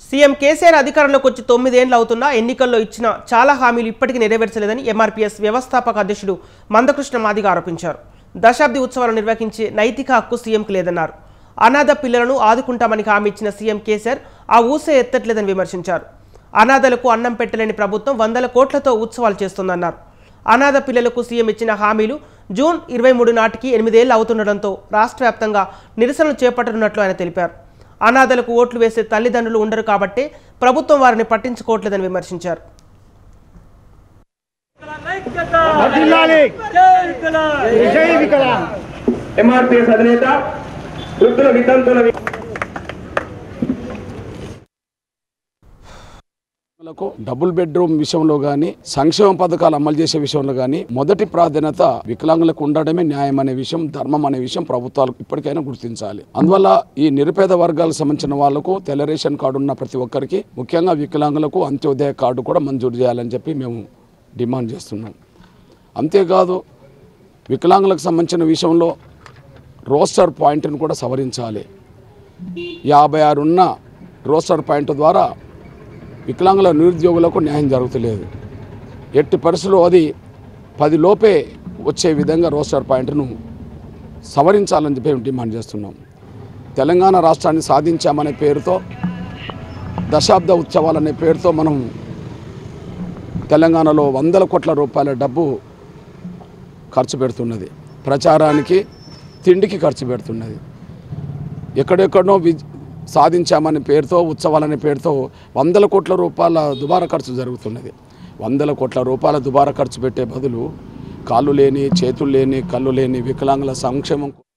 CM KCR అధికారంలోకి వచ్చి తొమ్మిదేండ్లు అవుతున్నా ఎన్నికల్లో ఇచ్చిన చాలా హామీలు ఇప్పటికీ నెరవేర్చలేదని ఎంఆర్పీఎస్ వ్యవస్థాపక అధ్యక్షుడు మందకృష్ణ మాదిగ ఆరోపించారు దశాబ్ది ఉత్సవాలు నిర్వహించే నైతిక హక్కు సీఎంకు లేదన్నారు అనాథ పిల్లలను ఆదుకుంటామని హామీ ఇచ్చిన సీఎం కేసీఆర్ ఆ ఊసే ఎత్తట్లేదని విమర్శించారు అనాథలకు అన్నం పెట్టలేని ప్రభుత్వం వందల కోట్లతో ఉత్సవాలు చేస్తోందన్నారు అనాథ పిల్లలకు సీఎం ఇచ్చిన హామీలు జూన్ ఇరవై మూడు నాటికి ఎనిమిదేళ్లు అవుతుండటంతో రాష్ట్ర వ్యాప్తంగా నిరసనలు చేపట్టనున్నట్లు ఆయన తెలిపారు అనాథలకు ఓట్లు వేసే తల్లిదండ్రులు ఉండరు కాబట్టే ప్రభుత్వం వారిని పట్టించుకోవట్లేదని విమర్శించారు వర్ధిల్లాలి జై వికలాంగ్ ఎంఆర్పిఎస్ అధినేత వృద్ధుల వితంతుల లకు డబుల్ బెడ్రూమ్ విషయంలో గాని సంక్షేమ పథకాలు అమలు చేసే విషయంలో గాని మొదటి ప్రాధాన్యత వికలాంగులకు ఉండడమే న్యాయం అనే విషయం ధర్మం అనే విషయం ప్రభుత్వాలు ఇప్పటికైనా గుర్తించాలి అందువల్ల ఈ నిరుపేద వర్గాలకు సంబంధించిన వాళ్లకు తెల్ల రేషన్ కార్డు ఉన్న ప్రతి ఒక్కరికి ముఖ్యంగా వికలాంగులకు అంత్యోదయ కార్డు కూడా మంజూరు చేయాలని చెప్పి మేము డిమాండ్ చేస్తున్నాం అంతేకాదు వికలాంగులకు సంబంధించిన విషయంలో రోస్టర్ పాయింట్ను కూడా సవరించాలి యాభై ఆరు ఉన్న రోస్టర్ పాయింట్ ద్వారా వికలాంగుల నిరుద్యోగులకు న్యాయం జరుగుతలేదు ఎట్టి పరిస్థితుల్లో అది పది లోపే వచ్చే విధంగా రోస్టర్ పాయింట్ను సవరించాలని చెప్పి మేము డిమాండ్ చేస్తున్నాం తెలంగాణ రాష్ట్రాన్ని సాధించామనే పేరుతో దశాబ్ద ఉత్సవాలనే పేరుతో మనం తెలంగాణలో వందల కోట్ల రూపాయల డబ్బు ఖర్చు పెడుతున్నది ప్రచారానికి తిండికి ఖర్చు పెడుతున్నది ఎక్కడెక్కడో వి సాధించామనే పేరుతో ఉత్సవాలనే పేరుతో వందల కోట్ల రూపాయల దుబారా ఖర్చు జరుగుతున్నది వందల కోట్ల రూపాయల దుబారా ఖర్చు పెట్టే బదులు కాళ్ళు లేని చేతులు లేని కళ్ళు లేని వికలాంగుల సంక్షేమం